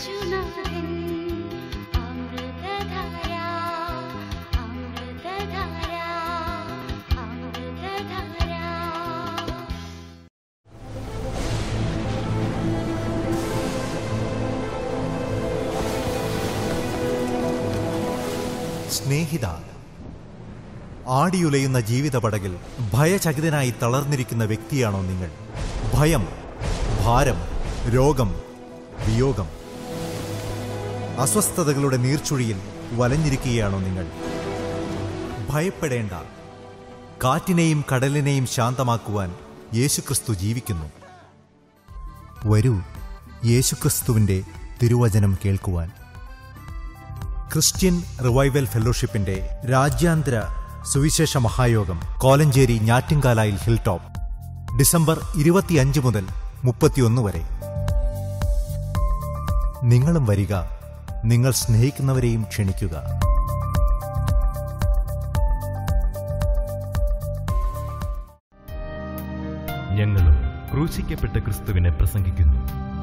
യേശുനാഥൻ അമൃതധാര അമൃതധാര അമൃതധാര സ്നേഹിത ആടിയുലയുന്ന ജീവിത പടകിൽ ഭയചകിതനായി തളർന്നിരിക്കുന്ന വ്യക്തിയാണോ നിങ്ങൾ ഭയം ഭാരം രോഗം വിയോഗം അസ്വസ്ഥതകളുടെ നീർച്ചുഴിയിൽ വലഞ്ഞിരിക്കുകയാണോ നിങ്ങൾ ഭയപ്പെടേണ്ട കാറ്റിനെയും കടലിനെയും ശാന്തമാക്കുവാൻ യേശുക്രിസ്തു ജീവിക്കുന്നു വരൂ യേശുക്രിസ്തുവിന്റെ തിരുവചനം കേൾക്കുവാൻ ക്രിസ്ത്യൻ റിവൈവൽ ഫെലോഷിപ്പിന്റെ രാജ്യാന്തര സുവിശേഷ മഹായോഗം കോലഞ്ചേരി ഞാറ്റിൻകാലായിൽ ഹിൽ ടോപ്പ് ഡിസംബർ ഇരുപത്തിയഞ്ച് മുതൽ മുപ്പത്തിയൊന്ന് വരെ നിങ്ങളും വരിക നിങ്ങൾ സ്നേഹിക്കുന്നവരെയും ക്ഷണിക്കുക ഞങ്ങളും ക്രൂശിക്കപ്പെട്ട ക്രിസ്തുവിനെ പ്രസംഗിക്കുന്നു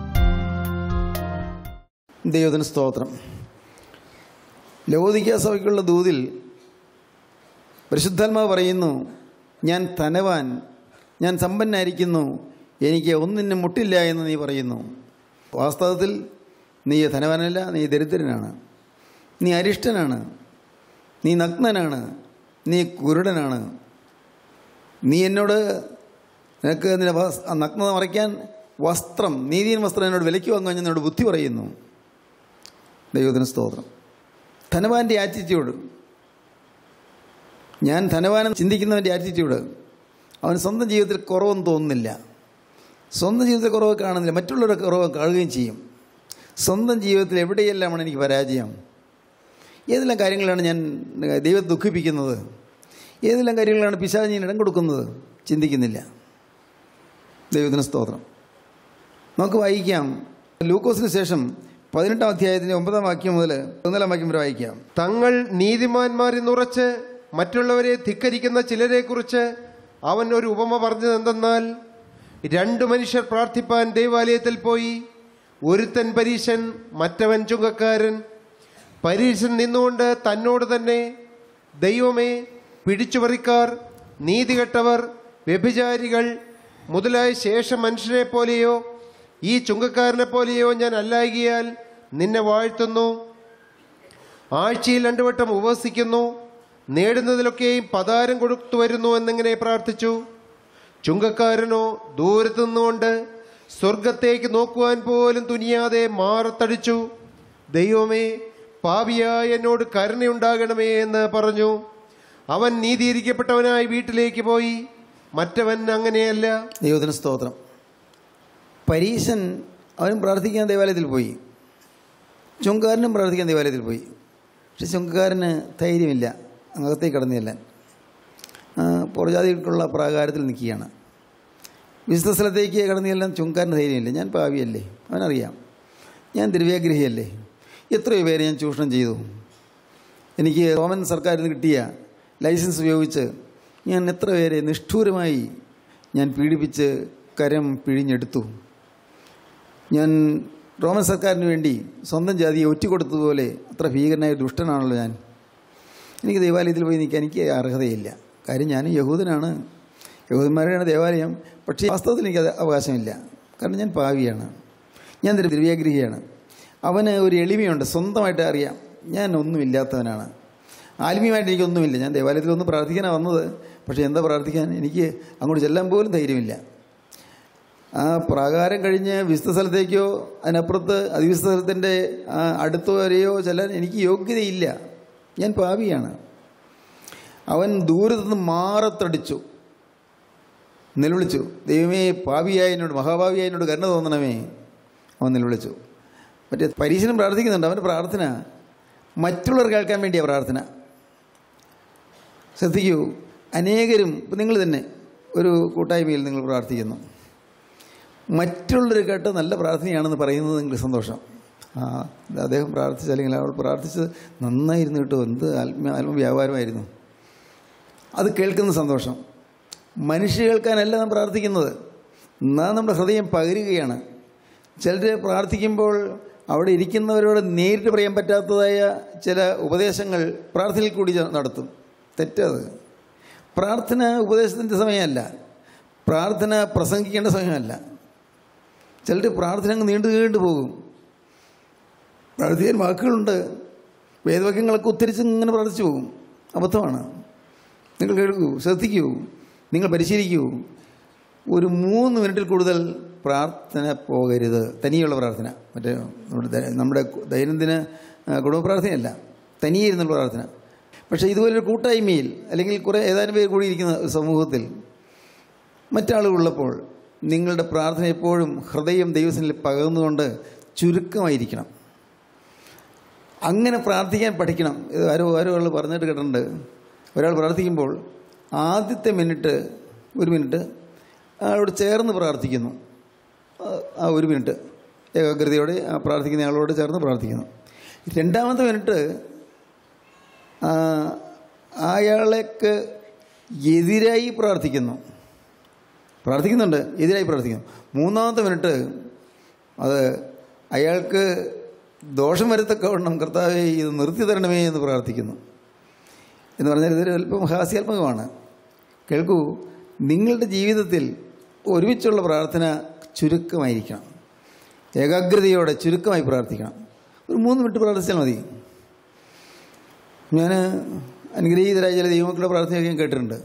ദൈവത്തിന് സ്തോത്രം ലവോദിക്ക സഭയ്ക്കുള്ള ദൂതിൽ പരിശുദ്ധാത്മാവ് പറയുന്നു ഞാൻ ധനവാൻ ഞാൻ സമ്പന്നായിരിക്കുന്നു എനിക്ക് ഒന്നിനും മുട്ടില്ല എന്ന് നീ പറയുന്നു വാസ്തവത്തിൽ നീ ധനവാനല്ല നീ ദരിദ്രനാണ് നീ അരിഷ്ടനാണ് നീ നഗ്നനാണ് നീ കുരുടനാണ് നീ എന്നോട് നിനക്ക് നിന്റെ വസ്- ആ നഗ്നത മറയ്ക്കാൻ വസ്ത്രം നീതിയൻ വസ്ത്രം എന്നോട് വിലയ്ക്ക് വാങ്ങുവാൻ ഞാൻ എന്നോട് ബുദ്ധി പറയുന്നു ദൈവത്തിന് സ്തോത്രം ധനവാന്റെ ആറ്റിറ്റ്യൂഡ് ഞാൻ ധനവാനം ചിന്തിക്കുന്നവൻ്റെ ആറ്റിറ്റ്യൂഡ് അവന് സ്വന്തം ജീവിതത്തിൽ കുറവൊന്നും തോന്നുന്നില്ല സ്വന്തം ജീവിതത്തിൽ കുറവ് കാണുന്നില്ല മറ്റുള്ളവരുടെ കുറവ് കാണുകയും ചെയ്യും സ്വന്തം ജീവിതത്തിൽ എവിടെയെല്ലാമാണ് എനിക്ക് പരാജയം ഏതെല്ലാം കാര്യങ്ങളാണ് ഞാൻ ദൈവത്തെ ദുഃഖിപ്പിക്കുന്നത് ഏതെല്ലാം കാര്യങ്ങളാണ് പിശാചിന് ഇടം കൊടുക്കുന്നത് ചിന്തിക്കുന്നില്ല ദൈവത്തിന് സ്തോത്രം നമുക്ക് വായിക്കാം ലൂക്കോസിന് ശേഷം പതിനെട്ടാം അധ്യായത്തിൻ്റെ ഒമ്പതാം വാക്യം മുതൽ ഒന്നാം വാക്യം വരെ വായിക്കാം തങ്ങൾ നീതിമാന്മാരെന്നുറച്ച് മറ്റുള്ളവരെ ധിക്കരിക്കുന്ന ചിലരെക്കുറിച്ച് അവൻ ഒരു ഉപമ പറഞ്ഞതെന്തെന്നാൽ രണ്ടു മനുഷ്യർ പ്രാർത്ഥിപ്പാൻ ദൈവാലയത്തിൽ പോയി ഒരുത്തൻ പരീശൻ മറ്റവൻ ചുങ്കക്കാരൻ പരീശൻ നിന്നുകൊണ്ട് തന്നോട് തന്നെ ദൈവമേ പിടിച്ചുപറിക്കാർ നീതികെട്ടവർ വ്യഭിചാരികൾ മുതലായ ശേഷം മനുഷ്യരെ പോലെയോ ഈ ചുങ്കക്കാരനെ പോലെയോ ഞാൻ അല്ലായികയാൽ നിന്നെ വാഴ്ത്തുന്നു ആഴ്ചയിൽ രണ്ടു വട്ടം ഉപവസിക്കുന്നു നേടുന്നതിലൊക്കെയും പതാരം കൊടുത്തു വരുന്നു എന്നിങ്ങനെ പ്രാർത്ഥിച്ചു ചുങ്കക്കാരനോ ദൂരത്തു നിന്നുകൊണ്ട് സ്വർഗത്തേക്ക് നോക്കുവാൻ പോലും തുനിയാതെ മാറത്തടിച്ചു ദൈവമേ പാപിയായ എന്നോട് കരുണയുണ്ടാകണമേ എന്ന് പറഞ്ഞു അവൻ നീതിയിരിക്കപ്പെട്ടവനായി വീട്ടിലേക്ക് പോയി മറ്റവൻ അങ്ങനെയല്ല ദൈവത്തിന് സ്തോത്രം പരീശൻ അവനും പ്രാർത്ഥിക്കാൻ ദേവാലയത്തിൽ പോയി ചുങ്കക്കാരനും പ്രാർത്ഥിക്കാൻ ദേവാലയത്തിൽ പോയി പക്ഷെ ചുങ്കക്കാരന് ധൈര്യമില്ല അകത്തേക്ക് കടന്നു ചെല്ലാൻ ആ, പുറജാതികൾക്കുള്ള പ്രാകാരത്തിൽ നിൽക്കുകയാണ് വിശുദ്ധ സ്ഥലത്തേക്ക് കടന്നു ചെല്ലാൻ ചുങ്കക്കാരന് ധൈര്യമില്ല ഞാൻ പാവിയല്ലേ അവനറിയാം ഞാൻ ദ്രവ്യാഗ്രഹിയല്ലേ എത്രയോ പേരെ ഞാൻ ചൂഷണം ചെയ്തു എനിക്ക് റോമൻ സർക്കാരിൽ നിന്ന് കിട്ടിയ ലൈസൻസ് ഉപയോഗിച്ച് ഞാൻ എത്ര പേരെ നിഷ്ഠൂരമായി ഞാൻ പീഡിപ്പിച്ച് കരം പിഴിഞ്ഞെടുത്തു ഞാൻ റോമൻ സർക്കാരിന് വേണ്ടി സ്വന്തം ജാതിയെ ഒറ്റിക്കൊടുത്തതുപോലെ അത്ര ഭീകരനായ ദുഷ്ടനാണല്ലോ ഞാൻ എനിക്ക് ദേവാലയത്തിൽ പോയി നിൽക്കാൻ എനിക്ക് അർഹതയില്ല കാര്യം ഞാൻ യഹൂദനാണ് യഹൂദന്മാരുടെയാണ് ദേവാലയം പക്ഷേ വാസ്തവത്തിൽ എനിക്ക് അത് അവകാശമില്ല കാരണം ഞാൻ പാവിയാണ് ഞാൻ ഒരു ദ്രവ്യാഗ്രഹിയാണ് അവന് ഒരു എളിമയുണ്ട് സ്വന്തമായിട്ട് അറിയാം ഞാൻ ഒന്നുമില്ലാത്തവനാണ് ആത്മീയമായിട്ട് എനിക്കൊന്നുമില്ല ഞാൻ ദേവാലയത്തിൽ ഒന്ന് പ്രാർത്ഥിക്കാനാണ് വന്നത് പക്ഷേ എന്താ പ്രാർത്ഥിക്കാൻ എനിക്ക് അങ്ങോട്ട് ചെല്ലാൻ പോലും ധൈര്യമില്ല ആ പ്രാകാരം കഴിഞ്ഞ് വിശുദ്ധ സ്ഥലത്തേക്കോ അതിനപ്പുറത്ത് അതിവിശുദ്ധ സ്ഥലത്തിൻ്റെ ആ അടുത്ത് വരെയോ ചെല്ലാൻ എനിക്ക് യോഗ്യതയില്ല ഞാൻ പാപിയാണ് അവൻ ദൂരത്തു നിന്ന് മാറത്തടിച്ചു നിലവിളിച്ചു ദൈവമേ പാപിയായ എന്നോട് മഹാഭാവിയായ എന്നോട് കരുണ തോന്നണമേ അവൻ നിലവിളിച്ചു മറ്റേ പരീക്ഷണം പ്രാർത്ഥിക്കുന്നുണ്ട് അവൻ്റെ പ്രാർത്ഥന മറ്റുള്ളവർ കേൾക്കാൻ വേണ്ടിയാണ് പ്രാർത്ഥന ശ്രദ്ധിക്കൂ അനേകരും ഇപ്പം നിങ്ങൾ തന്നെ ഒരു കൂട്ടായ്മയിൽ നിങ്ങൾ പ്രാർത്ഥിക്കുന്നു മറ്റുള്ളവർ കേട്ട് നല്ല പ്രാർത്ഥനയാണെന്ന് പറയുന്നത് നിങ്ങൾക്ക് സന്തോഷം ആ ഇത് അദ്ദേഹം പ്രാർത്ഥിച്ച അല്ലെങ്കിൽ അവൾ പ്രാർത്ഥിച്ചത് നന്നായിരുന്നു കേട്ടോ എന്ത് ആത്മ ആത്മവ്യാപാരമായിരുന്നു അത് കേൾക്കുന്ന സന്തോഷം മനുഷ്യ കേൾക്കാനല്ല നാം പ്രാർത്ഥിക്കുന്നത് നാം നമ്മുടെ ഹൃദയം പകരുകയാണ് ചിലർ പ്രാർത്ഥിക്കുമ്പോൾ അവിടെ ഇരിക്കുന്നവരോട് നേരിട്ട് പറയാൻ പറ്റാത്തതായ ചില ഉപദേശങ്ങൾ പ്രാർത്ഥനയിൽ കൂടി നടത്തും തെറ്റത് പ്രാർത്ഥന ഉപദേശത്തിൻ്റെ സമയമല്ല പ്രാർത്ഥന പ്രസംഗിക്കേണ്ട സമയമല്ല ചിലർ പ്രാർത്ഥന അങ്ങ് നീണ്ടു നീണ്ടു പോകും പ്രാർത്ഥിക്കാൻ വാക്കുകളുണ്ട് വേദവാക്യങ്ങളൊക്കെ ഉത്തരിച്ച് ഇങ്ങനെ പ്രാർത്ഥിച്ചു പോകും അബദ്ധമാണ് നിങ്ങൾ കേൾക്കൂ ശ്രദ്ധിക്കൂ നിങ്ങൾ പരിശീലിക്കൂ ഒരു മൂന്ന് മിനിറ്റിൽ കൂടുതൽ പ്രാർത്ഥന പോകരുത് തനിയുള്ള പ്രാർത്ഥന മറ്റേ നമ്മുടെ ദ- നമ്മുടെ ദൈനംദിന ആ, കുടുംബ പ്രാർത്ഥനയല്ല തനിയെ ഇരുന്നുള്ള പ്രാർത്ഥന പക്ഷേ ഇതുപോലൊരു കൂട്ടായ്മയിൽ അല്ലെങ്കിൽ കുറേ ഏതാനും പേര് കൂടി ഇരിക്കുന്ന ഒരു സമൂഹത്തിൽ മറ്റാളുകളുള്ളപ്പോൾ നിങ്ങളുടെ പ്രാർത്ഥന എപ്പോഴും ഹൃദയം ദൈവസനിൽ പകർന്നുകൊണ്ട് ചുരുക്കമായിരിക്കണം അങ്ങനെ പ്രാർത്ഥിക്കാൻ പഠിക്കണം ഇത് ആരോ ആരോ ആൾ പറഞ്ഞിട്ട് കേട്ടിട്ടുണ്ട് ഒരാൾ പ്രാർത്ഥിക്കുമ്പോൾ ആദ്യത്തെ മിനിറ്റ് ഒരു മിനിറ്റ് അയാളോട് ചേർന്ന് പ്രാർത്ഥിക്കുന്നു ആ- ആ ഒരു മിനിറ്റ് ഏകാഗ്രതയോടെ ആ പ്രാർത്ഥിക്കുന്ന ആളോട് ചേർന്ന് പ്രാർത്ഥിക്കുന്നു രണ്ടാമത്തെ മിനിറ്റ് ആ, അയാളേക്ക് എതിരായി പ്രാർത്ഥിക്കുന്നു പ്രാർത്ഥിക്കുന്നുണ്ട് എതിരായി പ്രാർത്ഥിക്കുന്നു മൂന്നാമത്തെ മിനിറ്റ് അത് അയാൾക്ക് ദോഷം വരത്തക്കവണ്ണം കർത്താവെ ഇത് നിർത്തി തരണമേ എന്ന് പ്രാർത്ഥിക്കുന്നു എന്ന് പറഞ്ഞാൽ ഇതൊരു അല്പം ഹാസ്യാത്മകമാണ് കേൾക്കൂ നിങ്ങളുടെ ജീവിതത്തിൽ ഒരുമിച്ചുള്ള പ്രാർത്ഥന ചുരുക്കമായിരിക്കണം ഏകാഗ്രതയോടെ ചുരുക്കമായി പ്രാർത്ഥിക്കണം ഒരു മൂന്ന് മിനിറ്റ് പ്രാർത്ഥിച്ചാൽ മതി ഞാൻ അനുഗ്രഹീതരായ ചില ദൈവമക്കളുടെ പ്രാർത്ഥനയൊക്കെ ഞാൻ കേട്ടിട്ടുണ്ട്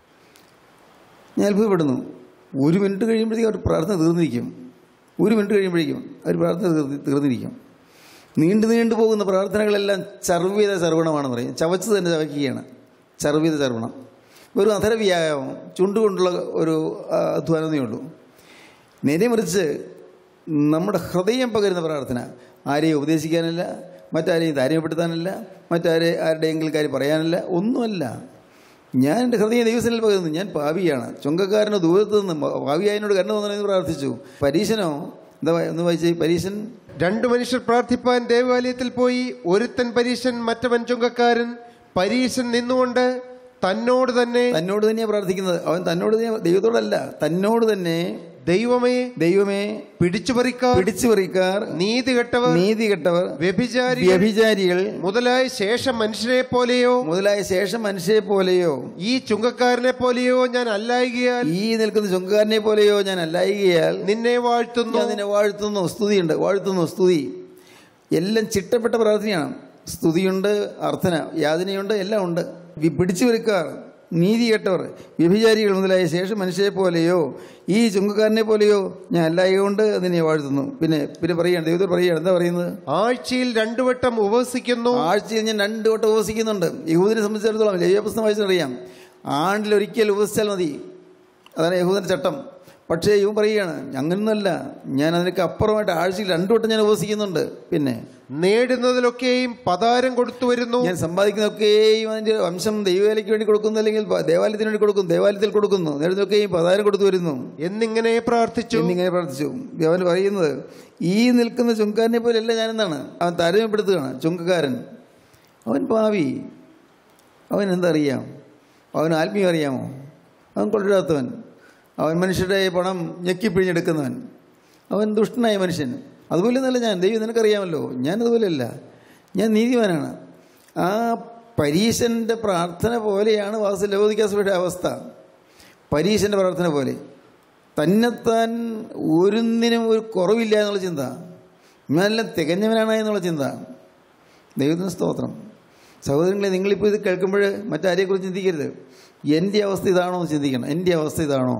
ഞാൻ അത്ഭുതപ്പെടുന്നു ഒരു മിനിറ്റ് കഴിയുമ്പോഴത്തേക്കും അവർ പ്രാർത്ഥന തീർന്നിരിക്കും ഒരു മിനിറ്റ് കഴിയുമ്പോഴേക്കും അവർ പ്രാർത്ഥന തീർന്നി തീർന്നിരിക്കും നീണ്ടു നീണ്ടു പോകുന്ന പ്രാർത്ഥനകളെല്ലാം ചർവ്വിത ചർവണമാണെന്ന് പറയും ചവച്ച് തന്നെ ചവയ്ക്കുകയാണ് ചർവ്വിത ചർവണം വെറും അധര വ്യായാമം ചുണ്ടുകൊണ്ടുള്ള ഒരു ആ, അധ്വാനമേ ഉള്ളൂ നേരെ മറിച്ച് നമ്മുടെ ഹൃദയം പകരുന്ന പ്രാർത്ഥന ആരെയും ഉപദേശിക്കാനല്ല മറ്റാരെയും താരതമ്യപ്പെടുത്താനല്ല മറ്റാരെ ആരുടെയെങ്കിലും കാര്യം പറയാനല്ല ഒന്നുമല്ല ഞാൻ എൻ്റെ ഹൃദയം ദൈവസനിൽ പകരുന്നു ഞാൻ പാവിയാണ് ചുങ്കക്കാരനോ ദൂരത്ത് നിന്ന് പാവിയായതിനോട് കരുണ തോന്നണമെന്ന് പ്രാർത്ഥിച്ചു പരീശനോ എന്താ വാ- ഒന്ന് വായിച്ചേ പരീശൻ രണ്ടു മനുഷ്യർ പ്രാർത്ഥിപ്പാൻ ദേവാലയത്തിൽ പോയി ഒരുത്തൻ പരീശൻ മറ്റവൻ ചുങ്കക്കാരൻ പരീശൻ നിന്നുകൊണ്ട് തന്നോട് തന്നെ തന്നോട് തന്നെയാണ് പ്രാർത്ഥിക്കുന്നത് അവൻ തന്നോട് തന്നെ ദൈവത്തോടല്ല തന്നോട് തന്നെ ദൈവമേ ദൈവമേ പിടിച്ചു പറിക്കാർ പിടിച്ചു പറിക്കാർ നീതി കെട്ടവർ നീതി കെട്ടവർ വ്യഭിചാരി വ്യഭിചാരികൾ മുതലായ ശേഷം മനുഷ്യരെ പോലെയോ മുതലായ ശേഷം മനുഷ്യരെ പോലെയോ ഈ ചുങ്കക്കാരനെ പോലെയോ ഞാൻ അല്ലായികയാൽ ഈ നിൽക്കുന്ന ചുങ്കക്കാരനെ പോലെയോ ഞാൻ അല്ലായികയാൽ നിന്നെ വാഴ്ത്തുന്നു ഞാൻ നിന്നെ വാഴ്ത്തുന്നു സ്തുതിയുണ്ട് വാഴ്ത്തുന്നു സ്തുതി എല്ലാം ചിട്ടപ്പെട്ട പ്രാർത്ഥനയാണ് സ്തുതിയുണ്ട് അർത്ഥന യാതനയുണ്ട് എല്ലാം ഉണ്ട് വി- പിടിച്ചു വരുക്കാർ നീതി കെട്ടവർ വ്യഭിചാരികൾ മുതലായ ശേഷം മനുഷ്യരെ പോലെയോ ഈ ചുങ്കക്കാരനെ പോലെയോ ഞാൻ അല്ലായതുകൊണ്ട് നിന്നെ വാഴ്ത്തുന്നു പിന്നെ പിന്നെ പറയുകയാണ് ദൈവത്തോട് പറയുകയാണ് എന്താ പറയുന്നത് ആഴ്ചയിൽ രണ്ടു വട്ടം ഉപവസിക്കുന്നു ആഴ്ചയിൽ ഞാൻ രണ്ട് വട്ടം ഉപവസിക്കുന്നുണ്ട് യഹൂദിനെ സംബന്ധിച്ചിടത്തോളം ലൈവപുസ്തകം വായിച്ചറിയാം ആണ്ടിൽ ഒരിക്കൽ ഉപവസിച്ചാൽ മതി അതാണ് യഹൂദൻ്റെ ചട്ടം പക്ഷേ ഇവൻ പറയുകയാണ് അങ്ങനൊന്നുമല്ല ഞാൻ അതിനൊക്കെ അപ്പുറമായിട്ട് ആഴ്ചയിൽ രണ്ടു വട്ടം ഞാൻ ഉപവസിക്കുന്നുണ്ട് പിന്നെ നേടുന്നതിലൊക്കെയും പതാരം കൊടുത്തു വരുന്നു ഞാൻ സമ്പാദിക്കുന്നതൊക്കെയും അതിൻ്റെ വംശം ദൈവവേലയ്ക്ക് വേണ്ടി കൊടുക്കുന്നു അല്ലെങ്കിൽ പ- ദേവാലയത്തിന് വേണ്ടി കൊടുക്കുന്നു ദേവാലയത്തിൽ കൊടുക്കുന്നു നേടുന്നതൊക്കെയും പതാരം കൊടുത്തു വരുന്നു എന്നിങ്ങനെ പ്രാർത്ഥിച്ചു എന്നിങ്ങനെ പ്രാർത്ഥിച്ചു അവൻ പറയുന്നത് ഈ നിൽക്കുന്ന ചുങ്കക്കാരനെ പോലെയല്ല ഞാനെന്നാണ് അവൻ താരതമ്യപ്പെടുത്തുകയാണ് ചുങ്കക്കാരൻ അവൻ പാവി അവൻ എന്തറിയാം അവൻ ആത്മീയം അറിയാമോ അവൻ കൊള്ളരാത്തവൻ അവൻ മനുഷ്യരുടെ പണം ഞെക്കിപ്പിഴിഞ്ഞെടുക്കുന്നവൻ അവൻ ദുഷ്ടനായ മനുഷ്യൻ അതുപോലെ ഒന്നല്ല ഞാൻ ദൈവം നിനക്കറിയാമല്ലോ ഞാനതുപോലെയല്ല ഞാൻ നീതിമാനാണ് ആ പരീശൻ്റെ പ്രാർത്ഥന പോലെയാണ് വാസു ലവോദിക്കാസഭയുടെ അവസ്ഥ പരീശൻ്റെ പ്രാർത്ഥന പോലെ തന്നെത്താൻ ഒരുന്നിനും ഒരു കുറവില്ല എന്നുള്ള ചിന്ത ഞാനെല്ലാം തികഞ്ഞവനാണ് എന്നുള്ള ചിന്ത ദൈവത്തിന് സ്തോത്രം സഹോദരങ്ങളെ നിങ്ങളിപ്പോൾ ഇത് കേൾക്കുമ്പോൾ മറ്റാരെക്കുറിച്ച് ചിന്തിക്കരുത് എൻ്റെ അവസ്ഥ ഇതാണോ എന്ന് ചിന്തിക്കണം എൻ്റെ അവസ്ഥ ഇതാണോ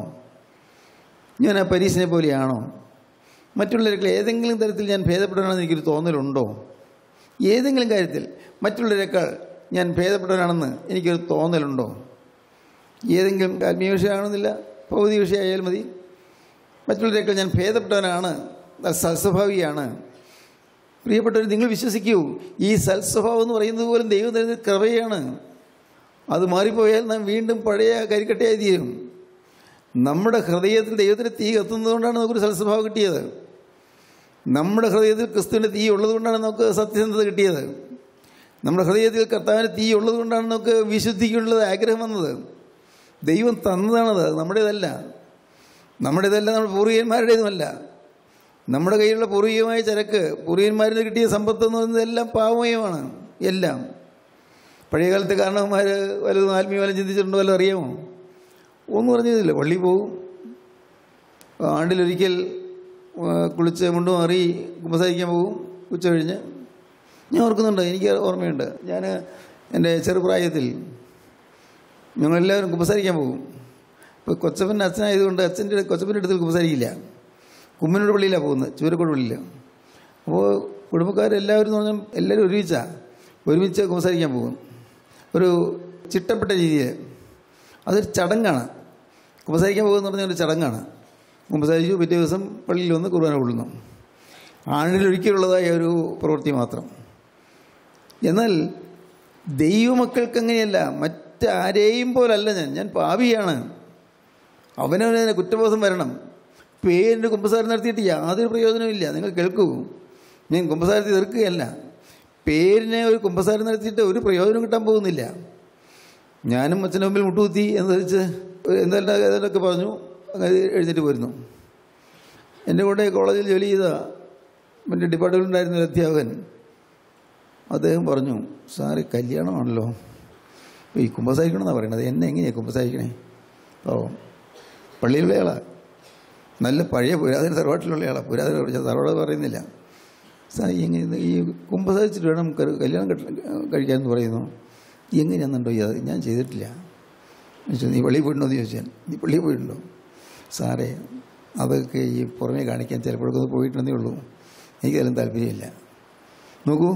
ഞാൻ ആ പരീശനെ പോലെയാണോ മറ്റുള്ളവരെക്കാൾ ഏതെങ്കിലും തരത്തിൽ ഞാൻ ഭേദപ്പെടണമെന്ന് എനിക്കൊരു തോന്നലുണ്ടോ ഏതെങ്കിലും കാര്യത്തിൽ മറ്റുള്ളവരെക്കാൾ ഞാൻ ഭേദപ്പെട്ടവനാണെന്ന് എനിക്കൊരു തോന്നലുണ്ടോ ഏതെങ്കിലും ആത്മീയ വിഷയമാണെന്നില്ല ഭൗതിക വിഷയമായാൽ മതി മറ്റുള്ളവരെക്കാൾ ഞാൻ ഭേദപ്പെട്ടവനാണ് സൽസ്വഭാവിയാണ് പ്രിയപ്പെട്ടവർ നിങ്ങൾ വിശ്വസിക്കൂ ഈ സൽസ്വഭാവം എന്ന് പറയുന്നത് പോലും ദൈവം തരുന്ന കൃപയാണ് അത് മാറിപ്പോയാൽ നാം വീണ്ടും പഴയ കരിക്കട്ടയായി തീരും നമ്മുടെ ഹൃദയത്തിൽ ദൈവത്തിന് തീ കത്തുന്നതുകൊണ്ടാണ് നമുക്കൊരു സൽസ്വഭാവം കിട്ടിയത് നമ്മുടെ ഹൃദയത്തിൽ ക്രിസ്തുവിൻ്റെ തീ ഉള്ളതുകൊണ്ടാണ് നമുക്ക് സത്യസന്ധത കിട്ടിയത് നമ്മുടെ ഹൃദയത്തിൽ കർത്താവിൻ്റെ തീ ഉള്ളതുകൊണ്ടാണ് നമുക്ക് വിശുദ്ധിക്കുള്ളത് ആഗ്രഹം വന്നത് ദൈവം തന്നതാണത് നമ്മുടേതല്ല നമ്മുടേതല്ല നമ്മുടെ പൂർവികന്മാരുടേതുമല്ല നമ്മുടെ കയ്യിലുള്ള പൂർവികമായ ചരക്ക് പൂർവികന്മാരിൽ നിന്ന് കിട്ടിയ സമ്പത്ത് എന്ന് പറയുന്നത് എല്ലാം പാവമയമാണ് എല്ലാം പഴയകാലത്തെ കാരണവന്മാർ വല്ലതും ആത്മീയ വല്ലതും ചിന്തിച്ചിട്ടുണ്ടോ വല്ലതും അറിയാമോ ഒന്നും പറഞ്ഞില്ല പള്ളി പോവും ആണ്ടിലൊരിക്കൽ ആ, കുളിച്ച് മുണ്ടും മാറി കുമ്പസാരിക്കാൻ പോകും ഉച്ച കഴിഞ്ഞ് ഞാൻ ഓർക്കുന്നുണ്ട് എനിക്ക് ഓർമ്മയുണ്ട് ഞാൻ എൻ്റെ ചെറുപ്രായത്തിൽ ഞങ്ങളെല്ലാവരും കുമ്പസാരിക്കാൻ പോകും ഇപ്പോൾ കൊച്ചപ്പൻ്റെ അച്ഛനായതുകൊണ്ട് അച്ഛൻ്റെ കൊച്ചപ്പൻ്റെ അടുത്ത് കുമ്പസാരിക്കില്ല കുമ്മനോട് പള്ളിയിലാണ് പോകുന്നത് ചൂരക്കോട് പള്ളിയിലാണ് അപ്പോൾ കുടുംബക്കാരെല്ലാവരും എന്ന് പറഞ്ഞാൽ എല്ലാവരും ഒരുമിച്ചാണ് ഒരുമിച്ച് കുമ്പസാരിക്കാൻ പോകും ഒരു ചിട്ടപ്പെട്ട രീതിയിൽ അതൊരു ചടങ്ങാണ് കുമ്പസാരിക്കാൻ പോകുമെന്ന് പറഞ്ഞാൽ ഒരു ചടങ്ങാണ് കുമ്പസാരിച്ചു പിറ്റേ ദിവസം പള്ളിയിൽ വന്ന് കുർബാന കൊള്ളുന്നു ആണ്ടിലൊരിക്കലുള്ളതായ ഒരു പ്രവൃത്തി മാത്രം എന്നാൽ ദൈവമക്കൾക്ക് അങ്ങനെയല്ല മറ്റാരെയും പോലല്ല ഞാൻ ഞാൻ പാപിയാണ് അവനവനെ കുറ്റബോധം വരണം പേരിൻ്റെ കുമ്പസാരം നടത്തിയിട്ട് യാതൊരു പ്രയോജനവുമില്ല നിങ്ങൾ കേൾക്കൂ ഞാൻ കുമ്പസാരത്തിൽ തീർക്കുകയല്ല പേരിനെ ഒരു കുമ്പസാരം നടത്തിയിട്ട് ഒരു പ്രയോജനം കിട്ടാൻ പോകുന്നില്ല ഞാനും അച്ഛൻ്റെ മുമ്പിൽ മുട്ടുകുത്തി എന്ന് വെച്ച് എന്തെല്ലാം ഏതാണ്ടൊക്കെ പറഞ്ഞു അങ്ങനെ എഴുന്നേറ്റ് പോരുന്നു എൻ്റെ കൂടെ കോളേജിൽ ജോലി ചെയ്ത മറ്റേ ഡിപ്പാർട്ട്മെൻറ്റിലുണ്ടായിരുന്ന ഒരു അധ്യാപകൻ അദ്ദേഹം പറഞ്ഞു സാറ് കല്യാണമാണല്ലോ ഈ കുമ്പസാരിക്കണമെന്നാണ് പറയണത് എന്നെ എങ്ങനെയാണ് കുമ്പസാരിക്കണേ ഓ പള്ളിയിലുള്ള ആളാ നല്ല പഴയ പുരാതന തറവാട്ടിലുള്ള ആളാ പുരാതന തറവാട് പറയുന്നില്ല സാർ എങ്ങനെ ഈ കുമ്പസാരിച്ചിട്ട് വേണം ക- കല്യാണം കെട്ട- കഴിക്കാമെന്ന് പറയുന്നു എങ്ങനെയാണെന്നുണ്ടോ ഇത് ഞാൻ ചെയ്തിട്ടില്ല ചോദിച്ചു നീ പള്ളിയിൽ പോയിട്ടുണ്ടോ എന്ന് ചോദിച്ചാൽ നീ പള്ളിയിൽ പോയിട്ടുണ്ടോ സാറേ അതൊക്കെ ഈ പുറമേ കാണിക്കാൻ ചിലപ്പോഴൊക്കെ ഒന്ന് പോയിട്ടുണ്ടെന്നേ ഉള്ളൂ എനിക്കതിലും താല്പര്യമില്ല നോക്കൂ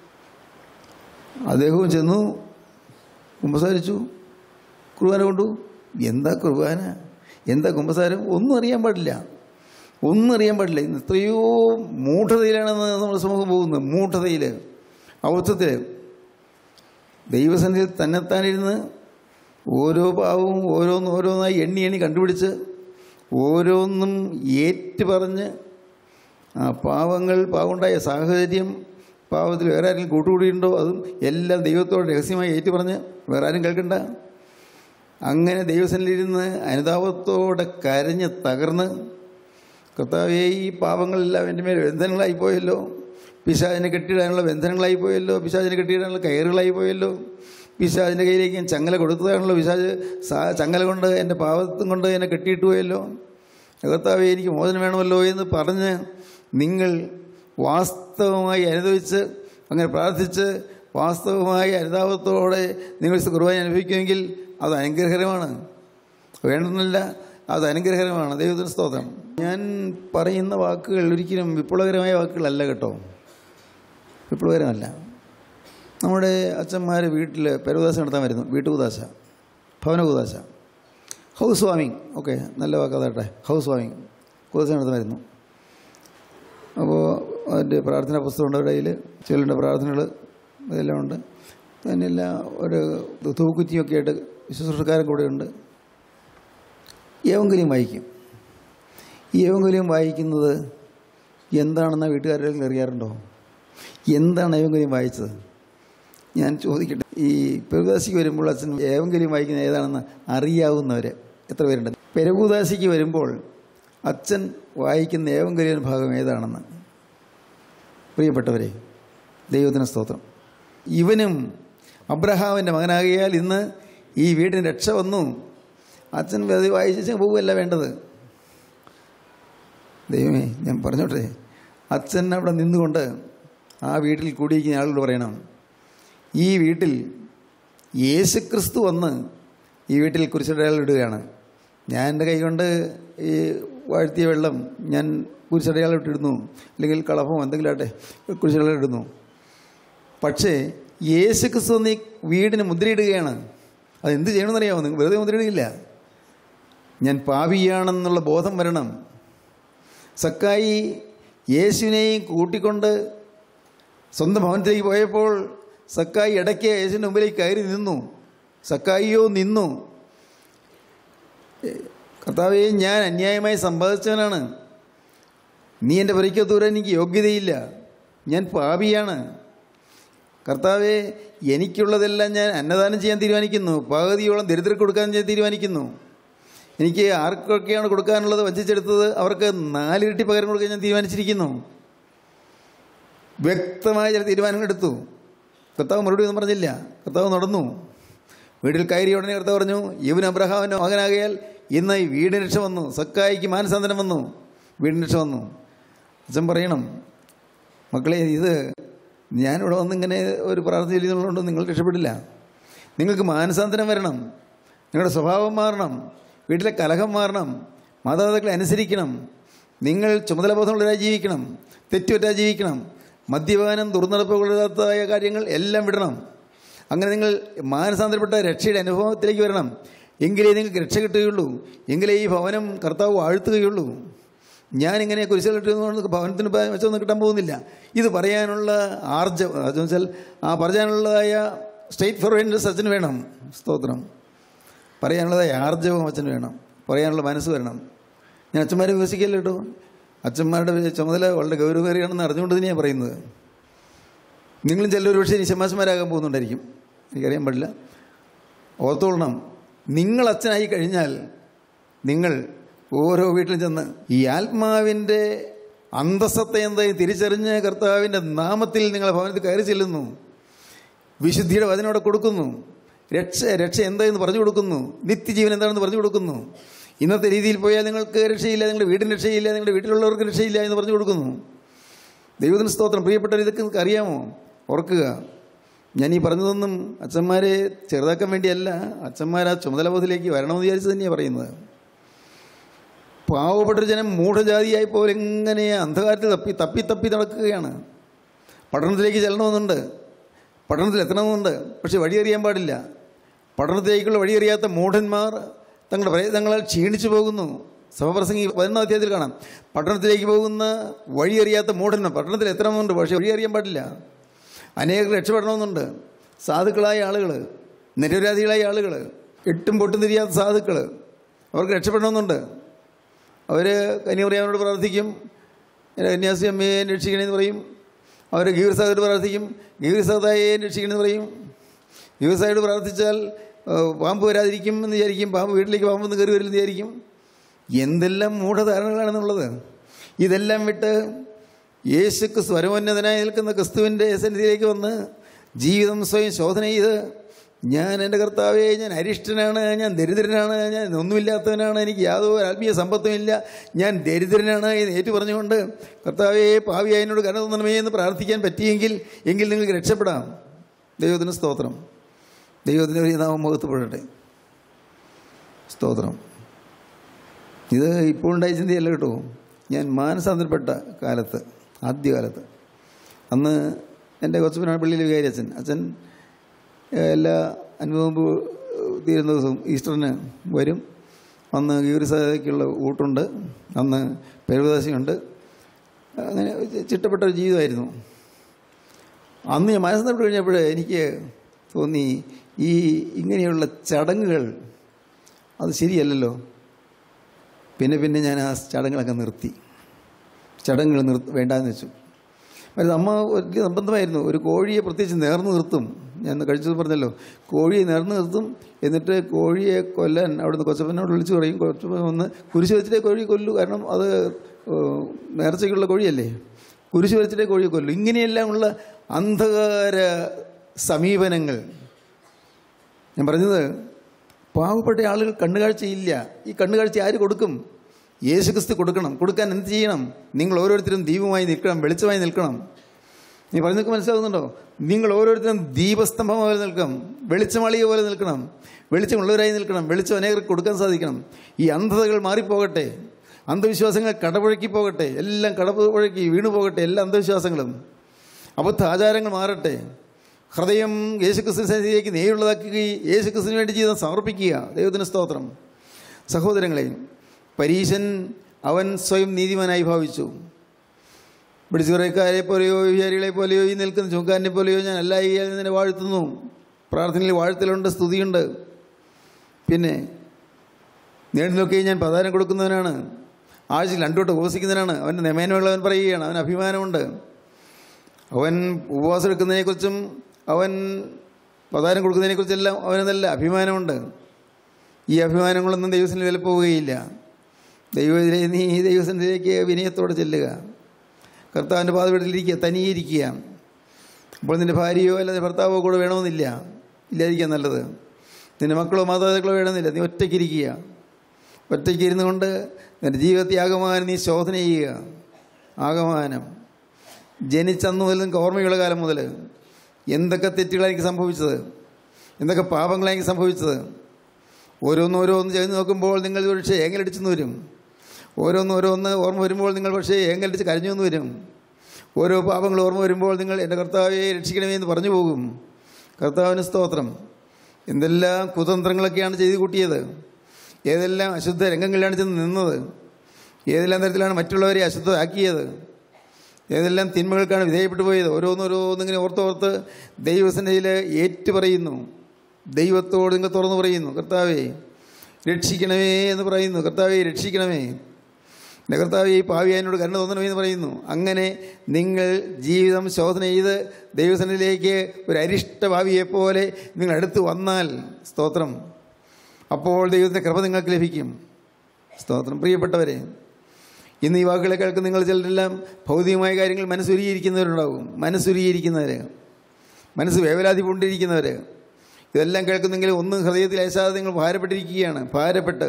അദ്ദേഹവും ചെന്നു കുമ്പസാരിച്ചു കുർബാന കൊണ്ടു എന്താ കുർബാന എന്താ കുമ്പസാരം ഒന്നും അറിയാൻ പാടില്ല ഒന്നും അറിയാൻ പാടില്ല ഇന്ന് എത്രയോ മൂഢതയിലാണെന്ന് നമ്മുടെ സമൂഹം പോകുന്നത് മൂഢതയിൽ അബദ്ധത്തിൽ ദൈവസന്നിധിയിൽ തന്നെത്താനിരുന്ന് ഓരോ പാവവും ഓരോന്ന് ഓരോന്നായി എണ്ണി എണ്ണി കണ്ടുപിടിച്ച് ഓരോന്നും ഏറ്റു പറഞ്ഞ് ആ പാവങ്ങൾ പാവമുണ്ടായ സാഹചര്യം പാവത്തിൽ വേറെ ആരെങ്കിലും കൂട്ടുകൂടിയിട്ടുണ്ടോ അതും എല്ലാം ദൈവത്തോട് രഹസ്യമായി ഏറ്റു പറഞ്ഞ് വേറെ ആരും കേൾക്കണ്ട അങ്ങനെ ദൈവസനിലിരുന്ന് അനുതാപത്തോടെ കരഞ്ഞ് തകർന്ന് കർത്താവേ ഈ പാവങ്ങളെല്ലാം എൻ്റെ മേൽ ബന്ധനങ്ങളായി പോയല്ലോ പിശാചിനെ കെട്ടിയിടാനുള്ള ബന്ധനങ്ങളായി പോയല്ലോ പിശാചിനെ കെട്ടിയിടാനുള്ള കയറുകളായി പോയല്ലോ പിശാചിൻ്റെ കയ്യിലേക്ക് ഞാൻ ചങ്ങല കൊടുത്തതാണല്ലോ പിശാജ് സാ- ചങ്ങല കൊണ്ട് എൻ്റെ പാവത്തും കൊണ്ട് എന്നെ കെട്ടിയിട്ട് പോയല്ലോ കർത്താവേ എനിക്ക് മോചനം വേണമല്ലോ എന്ന് പറഞ്ഞ് നിങ്ങൾ വാസ്തവമായി അനുഭവിച്ച് അങ്ങനെ പ്രാർത്ഥിച്ച് വാസ്തവമായ അനുതാപത്തോടെ നിങ്ങൾ കുർബാന അനുഭവിക്കുമെങ്കിൽ അത് അനുഗ്രഹകരമാണ് വേണമെന്നില്ല അത് അനുഗ്രഹകരമാണ് ദൈവത്തിന് സ്തോത്രം ഞാൻ പറയുന്ന വാക്കുകൾ ഒരിക്കലും വിപ്ലവകരമായ വാക്കുകളല്ല കേട്ടോ വിപ്ലവകരമല്ല നമ്മുടെ അച്ഛന്മാർ വീട്ടിൽ പെരുദാശ നടത്താൻ വരുന്നു വീട്ടുകുദാശ ഭവന കുദാശ ഹൗസ് വാമിങ് ഓക്കെ നല്ല വാക്കാതാട്ടെ ഹൗസ് വാമിങ് കുദാശ നടത്താൻ വരുന്നു അപ്പോൾ അതിൻ്റെ പ്രാർത്ഥനാ പുസ്തകമുണ്ട് അവരുടെ കയ്യിൽ ചൊല്ലേണ്ട പ്രാർത്ഥനകൾ ഇതെല്ലാം ഉണ്ട് തന്നെയെല്ലാം ഒരു തൂക്കുറ്റിയൊക്കെ ആയിട്ട് ശുശ്രൂഷക്കാരൻ കൂടെയുണ്ട് ഏവെങ്കിലും വായിക്കും ഈ ഏവെങ്കിലും വായിക്കുന്നത് എന്താണെന്ന് വീട്ടുകാരെങ്കിലും അറിയാറുണ്ടോ എന്താണ് ഏവെങ്കിലും വായിച്ചത് ഞാൻ ചോദിക്കട്ടെ ഈ പെരുദാസിക്ക് വരുമ്പോൾ അച്ഛൻ ഏവെങ്കിലും വായിക്കുന്നത് ഏതാണെന്ന് അറിയാവുന്നവർ എത്ര പേരുണ്ട് പെരുകൂദാസിക്ക് വരുമ്പോൾ അച്ഛൻ വായിക്കുന്ന ഏവെങ്കിലും ഭാഗം ഏതാണെന്ന് പ്രിയപ്പെട്ടവരെ ദൈവത്തിന് സ്തോത്രം ഇവനും അബ്രഹാമിൻ്റെ മകനാകിയാൽ ഇന്ന് ഈ വീടിന് രക്ഷ വന്നു അച്ഛൻ അത് വായിച്ച് പോവുകയല്ല വേണ്ടത് ദൈവമേ ഞാൻ പറഞ്ഞോട്ടെ അച്ഛൻ അവിടെ നിന്നുകൊണ്ട് ആ വീട്ടിൽ കൂടിയിരിക്കുന്ന ആളോട് പറയണം ഈ വീട്ടിൽ യേശുക്രിസ്തു വന്ന് ഈ വീട്ടിൽ കുരിശടയാളം ഇടുകയാണ് ഞാൻ എൻ്റെ കൈ കൊണ്ട് ഈ വാഴ്ത്തിയ വെള്ളം ഞാൻ കുരിശടയാളം ഇട്ടിടുന്നു അല്ലെങ്കിൽ കളഭമോ എന്തെങ്കിലും ആട്ടെ കുരിശടയാളം ഇടുന്നു പക്ഷേ യേശു ക്രിസ്തു നീ വീടിന് മുദ്രയിടുകയാണ് അത് എന്ത് ചെയ്യണമെന്നറിയാമോ നിങ്ങൾ വെറുതെ മുദ്രയിടുകയില്ല ഞാൻ പാപിയാണെന്നുള്ള ബോധം വരണം സക്കായി യേശുവിനെയും കൂട്ടിക്കൊണ്ട് സ്വന്തം ഭവനത്തിലേക്ക് പോയപ്പോൾ സക്കായി ഇടയ്ക്ക് യേശുവിൻ്റെ മുമ്പിലേക്ക് കയറി നിന്നു സക്കായിയോ നിന്നു കർത്താവെ ഞാൻ അന്യായമായി സമ്പാദിച്ചവനാണ് നീ എൻ്റെ പരിക്കോ ദൂരം എനിക്ക് യോഗ്യതയില്ല ഞാൻ പാപിയാണ് കർത്താവെ എനിക്കുള്ളതെല്ലാം ഞാൻ അന്നദാനം ചെയ്യാൻ തീരുമാനിക്കുന്നു പകുതിയോളം ദരിദ്രർക്ക് കൊടുക്കാൻ ഞാൻ തീരുമാനിക്കുന്നു എനിക്ക് ആർക്കൊക്കെയാണ് കൊടുക്കാനുള്ളത് വഞ്ചിച്ചെടുത്തത് അവർക്ക് നാലിരട്ടി പകരം കൊടുക്കാൻ ഞാൻ തീരുമാനിച്ചിരിക്കുന്നു വ്യക്തമായ ചില തീരുമാനങ്ങൾ എടുത്തു കർത്താവ് മറുപടി ഒന്നും പറഞ്ഞില്ല കർത്താവ് നടന്നു വീട്ടിൽ കയറിയ ഉടനെ കർത്താവ് പറഞ്ഞു ഇവൻ അബ്രഹാമിൻ്റെ മകനാകിയാൽ ഇന്ന് ഈ വീടിന് രക്ഷ വന്നു സക്കായിക്ക് മാനസാന്തരം വന്നു വീടിന് രക്ഷ വന്നു അച്ഛൻ പറയണം മക്കളെ ഇത് ഞാനിവിടെ വന്നിങ്ങനെ ഒരു പ്രാർത്ഥന ചെയ്യുന്നതുകൊണ്ട് നിങ്ങൾ രക്ഷപ്പെടില്ല നിങ്ങൾക്ക് മാനസാന്തരം വരണം നിങ്ങളുടെ സ്വഭാവം മാറണം വീട്ടിലെ കലഹം മാറണം മാതാപിതാക്കളെ അനുസരിക്കണം നിങ്ങൾ ചുമതലബോധമുള്ളവരായി ജീവിക്കണം തെറ്റുപറ്റാതെ ജീവിക്കണം മദ്യപാനം ദുർനടപ്പുകളായ കാര്യങ്ങൾ എല്ലാം വിടണം അങ്ങനെ നിങ്ങൾ മാനസാന്തരപ്പെട്ട രക്ഷയുടെ അനുഭവത്തിലേക്ക് വരണം എങ്കിലേ നിങ്ങൾക്ക് രക്ഷ കിട്ടുകയുള്ളൂ എങ്കിലേ ഈ ഭവനം കർത്താവ് വാഴ്ത്തുകയുള്ളൂ ഞാനിങ്ങനെ കുരിശിലിട്ടുകൊണ്ട് ഭവനത്തിന് വെച്ചൊന്നും കിട്ടാൻ പോകുന്നില്ല ഇത് പറയാനുള്ള ആർജം അതെന്ന് വെച്ചാൽ ആ പറയാനുള്ളതായ സ്റ്റേറ്റ് ഫോർവേഡിൻ്റെ അച്ഛന് വേണം സ്തോത്രം പറയാനുള്ളതായ ആർജവം അച്ഛന് വേണം പറയാനുള്ള മനസ്സ് വരണം ഞാൻ അച്ഛന്മാരെ വിശ്വസിക്കല്ലോ കേട്ടോ അച്ഛന്മാരുടെ ചുമതല വളരെ ഗൗരവമേറിയാണെന്ന് അറിഞ്ഞുകൊണ്ട് തന്നെയാണ് പറയുന്നത് നിങ്ങളും ചിലർ പക്ഷേ ഇനി ശമാശന്മാരാകാൻ പോകുന്നുണ്ടായിരിക്കും എനിക്കറിയാൻ പാടില്ല ഓർത്തോളണം നിങ്ങൾ അച്ഛനായി കഴിഞ്ഞാൽ നിങ്ങൾ ഓരോ വീട്ടിലും ചെന്ന് ഈ ആത്മാവിൻ്റെ അന്തസ്സത്തെ എന്തായി തിരിച്ചറിഞ്ഞ് കർത്താവിൻ്റെ നാമത്തിൽ നിങ്ങളെ ഭവനത്തിൽ കയറി ചെല്ലുന്നു വിശുദ്ധിയുടെ വചനം അവിടെ കൊടുക്കുന്നു രക്ഷ രക്ഷ എന്തായെന്ന് പറഞ്ഞു കൊടുക്കുന്നു നിത്യജീവൻ എന്താണെന്ന് പറഞ്ഞു കൊടുക്കുന്നു ഇന്നത്തെ രീതിയിൽ പോയാൽ നിങ്ങൾക്ക് രക്ഷയില്ല നിങ്ങളുടെ വീടിന് രക്ഷയില്ല നിങ്ങളുടെ വീട്ടിലുള്ളവർക്ക് രക്ഷയില്ല എന്ന് പറഞ്ഞു കൊടുക്കുന്നു ദൈവത്തിന് സ്തോത്രം പ്രിയപ്പെട്ടവർ ഇതൊക്കെ നിങ്ങൾക്ക് അറിയാമോ ഓർക്കുക ഞാൻ ഈ പറഞ്ഞതൊന്നും അച്ഛന്മാരെ ചെറുതാക്കാൻ വേണ്ടിയല്ല അച്ഛന്മാർ ആ ചുമതലബോധത്തിലേക്ക് വരണമെന്ന് വിചാരിച്ച് തന്നെയാണ് പറയുന്നത് പാവപ്പെട്ടൊരു ജനം മൂഢജാതിയായി പോലെ ഇങ്ങനെ അന്ധകാരത്തിൽ തപ്പി തപ്പി തപ്പി നടക്കുകയാണ് പഠനത്തിലേക്ക് ചെല്ലണമെന്നുണ്ട് പഠനത്തിൽ എത്തണമെന്നുണ്ട് പക്ഷെ വഴിയറിയാൻ പാടില്ല പഠനത്തിലേക്കുള്ള വഴിയറിയാത്ത മൂഢന്മാർ തങ്ങളുടെ പ്രയത്നങ്ങളാൽ ക്ഷീണിച്ചു പോകുന്നു സഭപ്രസംഗി പതിനൊന്നാം അധ്യായത്തിൽ കാണാം പഠനത്തിലേക്ക് പോകുന്ന വഴിയറിയാത്ത മൂഢന്മാർ പഠനത്തിൽ എത്തണമെന്നുണ്ട് പക്ഷേ വഴിയറിയാൻ പാടില്ല അനേകർ രക്ഷപ്പെടണമെന്നുണ്ട് സാധുക്കളായ ആളുകൾ നിരപരാധികളായ ആളുകൾ എട്ടും പൊട്ടും തിരിയാത്ത സാധുക്കൾ അവർക്ക് രക്ഷപ്പെടണമെന്നുണ്ട് അവർ കന്യാമറിയാവിനോട് പ്രാർത്ഥിക്കും കന്യാസി അമ്മയെ രക്ഷിക്കണമെന്ന് പറയും അവർ ഗീർസാദോട് പ്രാർത്ഥിക്കും ഗീർസാദായെ രക്ഷിക്കണമെന്ന് പറയും ഗീർസായോട് പ്രാർത്ഥിച്ചാൽ ഏഹ്, പാമ്പ് വരാതിരിക്കും എന്ന് വിചാരിക്കും പാമ്പ് വീട്ടിലേക്ക് പാമ്പ് കയറി വരില്ലെന്ന് വിചാരിക്കും എന്തെല്ലാം മൂഢധാരണകളാണെന്നുള്ളത് ഇതെല്ലാം വിട്ട് യേശുക്ക് സ്വരമോന്നതനായി നിൽക്കുന്ന ക്രിസ്തുവിൻ്റെ സന്നിധിയിലേക്ക് വന്ന് ജീവിതം സ്വയം ശോധന ചെയ്ത് ഞാൻ എൻ്റെ കർത്താവെ ഞാൻ അരിഷ്ടനാണ് ഞാൻ ദരിദ്രനാണ് ഞാൻ ഒന്നുമില്ലാത്തവനാണ് എനിക്ക് യാതൊരു ആത്മീയ സമ്പത്തുമില്ല ഞാൻ ദരിദ്രനാണ് എന്ന് ഏറ്റു പറഞ്ഞുകൊണ്ട് കർത്താവെ പാവിയായ എന്നോട് കരുണ തോന്നണമേ എന്ന് പ്രാർത്ഥിക്കാൻ പറ്റിയെങ്കിൽ എങ്കിൽ നിങ്ങൾക്ക് രക്ഷപ്പെടാം ദൈവത്തിന് സ്തോത്രം ദൈവത്തിൻ്റെ ഒരു നാമം മുഖത്തുപെടട്ടെ സ്തോത്രം ഇത് ഇപ്പോൾ ഉണ്ടായ ചിന്തയല്ല കേട്ടോ ഞാൻ മാനസാന്തരപ്പെട്ട കാലത്ത് ആദ്യകാലത്ത് അന്ന് എൻ്റെ കൊച്ചുപ്പനാണ് പള്ളിയിലെ വികാരി അച്ഛൻ അച്ഛൻ ഏഹ്, എല്ലാ അനുഭവം തീരുന്ന ദിവസവും ഈസ്റ്ററിന് വരും അന്ന് ഗീവരിസാദയ്ക്കുള്ള ഊട്ടുണ്ട് അന്ന് പെരുവദാശിയുണ്ട് അങ്ങനെ ചിട്ടപ്പെട്ട ഒരു ജീവിതമായിരുന്നു അന്ന് ഞാൻ മനസ്സിലാക്കി കഴിഞ്ഞപ്പോൾ എനിക്ക് തോന്നി ഈ ഇങ്ങനെയുള്ള ചടങ്ങുകൾ അത് ശരിയല്ലല്ലോ പിന്നെ പിന്നെ ഞാൻ ആ ചടങ്ങുകളൊക്കെ നിർത്തി ചടങ്ങുകൾ നിർ വേണ്ടാന്ന് വെച്ചു അത് അമ്മ വലിയ നിർബന്ധമായിരുന്നു ഒരു കോഴിയെ പ്രത്യേകിച്ച് നേർന്ന് നിർത്തും ഞാൻ ഇന്ന് കഴിച്ചത് പറഞ്ഞല്ലോ കോഴിയെ നേർന്ന് നിർത്തും എന്നിട്ട് കോഴിയെ കൊല്ലാൻ അവിടുന്ന് കൊച്ചപ്പനോട് വിളിച്ചു പറയും കൊച്ചപ്പൻ വന്ന് കുരിശ് വെച്ചിട്ടേ കോഴി കൊല്ലു കാരണം അത് ഏഹ്, നേർച്ചയ്ക്കുള്ള കോഴിയല്ലേ കുരിശ് വെച്ചിട്ടേ കോഴിയെ കൊല്ലു ഇങ്ങനെയെല്ലാം ഉള്ള അന്ധകാര സമീപനങ്ങൾ ഞാൻ പറഞ്ഞത് പാവപ്പെട്ട ആളുകൾ കണ്ണുകാഴ്ചയില്ല ഈ കണ്ണുകാഴ്ച ആര് കൊടുക്കും യേശുക്രിസ്തു കൊടുക്കണം കൊടുക്കാൻ എന്ത് ചെയ്യണം നിങ്ങൾ ഓരോരുത്തരും ദീപമായി നിൽക്കണം വെളിച്ചമായി നിൽക്കണം നീ പറഞ്ഞൊക്കെ മനസ്സിലാകുന്നുണ്ടോ നിങ്ങൾ ഓരോരുത്തരും ദീപസ്തംഭം പോലെ നിൽക്കണം വെളിച്ചമാളിക പോലെ നിൽക്കണം വെളിച്ചമുള്ളവരായി നിൽക്കണം വെളിച്ചം അനേകർക്ക് കൊടുക്കാൻ സാധിക്കണം ഈ അന്ധതകൾ മാറിപ്പോകട്ടെ അന്ധവിശ്വാസങ്ങൾ കടപുഴക്കി പോകട്ടെ എല്ലാം കടപുഴക്കി വീണു പോകട്ടെ എല്ലാ അന്ധവിശ്വാസങ്ങളും അബദ്ധ ആചാരങ്ങൾ മാറട്ടെ ഹൃദയം യേശുക്രിസ്തു സന്നിധിയിലേക്ക് നേരുള്ളതാക്കുകയും യേശുക്രിസ്തുവിന് വേണ്ടി ജീവിതം സമർപ്പിക്കുക ദൈവത്തിന് സ്തോത്രം സഹോദരങ്ങളെ പരീശൻ അവൻ സ്വയം നീതിമാനായി ഭാവിച്ചു പിടിച്ചുറക്കാരെ പോലെയോ വിചാരികളെ പോലെയോ ഈ നിൽക്കുന്ന ചുങ്കാരനെ പോലെയോ ഞാൻ അല്ലായി നിന്നെ വാഴ്ത്തുന്നു പ്രാർത്ഥനയിൽ വാഴ്ത്തലുണ്ട് സ്തുതിയുണ്ട് പിന്നെ നേടുന്നൊക്കെ ഞാൻ പ്രധാനം കൊടുക്കുന്നവനാണ് ആഴ്ചയിൽ രണ്ടോട്ട് ഉപവസിക്കുന്നവനാണ് അവൻ്റെ നിയമനമുള്ളവൻ പറയുകയാണ് അവന് അഭിമാനമുണ്ട് അവൻ ഉപവാസം എടുക്കുന്നതിനെക്കുറിച്ചും അവൻ പ്രധാനം കൊടുക്കുന്നതിനെക്കുറിച്ചെല്ലാം അവന് നല്ല അഭിമാനമുണ്ട് ഈ അഭിമാനങ്ങളൊന്നും ദൈവത്തിന് വില പോവുകയില്ല ദൈവത്തിലെ നീ ദൈവത്തിലേക്ക് വിനയത്തോടെ ചെല്ലുക കർത്താവിൻ്റെ പാതപീഠത്തിലിരിക്കുക തനിയിരിക്കുക അപ്പോൾ നിൻ്റെ ഭാര്യയോ അല്ലാതെ ഭർത്താവോ കൂടെ വേണമെന്നില്ല ഇല്ലായിരിക്കാൻ നല്ലത് നിൻ്റെ മക്കളോ മാതാപിതാക്കളോ വേണമെന്നില്ല നീ ഒറ്റയ്ക്കിരിക്കുക ഒറ്റയ്ക്ക് ഇരുന്നു കൊണ്ട് നിൻ്റെ ജീവിതത്തെ ആകമാനം നീ ശോധന ചെയ്യുക ആകമാനം ജനിച്ചന്ന് മുതൽ നിങ്ങൾക്ക് ഓർമ്മയുള്ള കാലം മുതൽ എന്തൊക്കെ തെറ്റുകളാണ് എനിക്ക് സംഭവിച്ചത് എന്തൊക്കെ പാപങ്ങളാണ് എനിക്ക് സംഭവിച്ചത് ഓരോന്നോരോന്ന് ചെയ്ത് നോക്കുമ്പോൾ നിങ്ങൾ പക്ഷേ ഏങ്ങലടിച്ചെന്ന് വരും ഓരോന്നോരോന്ന് ഓർമ്മ വരുമ്പോൾ നിങ്ങൾ പക്ഷേ ഏങ്ങലടിച്ച് കരഞ്ഞു എന്ന് വരും ഓരോ പാപങ്ങൾ ഓർമ്മ വരുമ്പോൾ നിങ്ങൾ എൻ്റെ കർത്താവെ രക്ഷിക്കണമേ എന്ന് പറഞ്ഞു പോകും കർത്താവിന് സ്തോത്രം എന്തെല്ലാം കുതന്ത്രങ്ങളൊക്കെയാണ് ചെയ്തു കൂട്ടിയത് ഏതെല്ലാം അശുദ്ധ രംഗങ്ങളിലാണ് ചെന്ന് നിന്നത് ഏതെല്ലാം തരത്തിലാണ് മറ്റുള്ളവരെ അശുദ്ധമാക്കിയത് ഏതെല്ലാം തിന്മകൾക്കാണ് വിധേയപ്പെട്ടു പോയത് ഓരോന്നോരോന്നിങ്ങനെ ഓർത്തോർത്ത് ദൈവസന്നിധിയിൽ ഏറ്റു പറയുന്നു ദൈവത്തോട് നിങ്ങൾ തുറന്നു പറയുന്നു കർത്താവേ രക്ഷിക്കണമേ എന്ന് പറയുന്നു കർത്താവെ രക്ഷിക്കണമേ എൻ്റെ കർത്താവ് ഈ പാവി എന്നോട് കരുണ തോന്നണമേ എന്ന് പറയുന്നു അങ്ങനെ നിങ്ങൾ ജീവിതം ശോധന ചെയ്ത് ദൈവസന്നിധിയിലേക്ക് ഒരു അരിഷ്ട ഭാവിയെപ്പോലെ നിങ്ങൾ അടുത്ത് വന്നാൽ സ്തോത്രം അപ്പോൾ ദൈവത്തിൻ്റെ കൃപ നിങ്ങൾക്ക് ലഭിക്കും സ്തോത്രം പ്രിയപ്പെട്ടവരെ ഇന്ന് ഈ വാക്കുകളെ കേൾക്കുന്ന നിങ്ങൾ ചിലരെല്ലാം ഭൗതികമായ കാര്യങ്ങൾ മനസ്സുരുകിയിരിക്കുന്നവരുണ്ടാവും മനസ്സുരുകിയിരിക്കുന്നവർ മനസ്സ് വേവലാതി കൊണ്ടിരിക്കുന്നവർ ഇതെല്ലാം കേൾക്കുന്നെങ്കിൽ ഒന്നും ഹൃദയത്തിൽ അയച്ചാതെ നിങ്ങൾ ഭാരപ്പെട്ടിരിക്കുകയാണ് ഭാരപ്പെട്ട്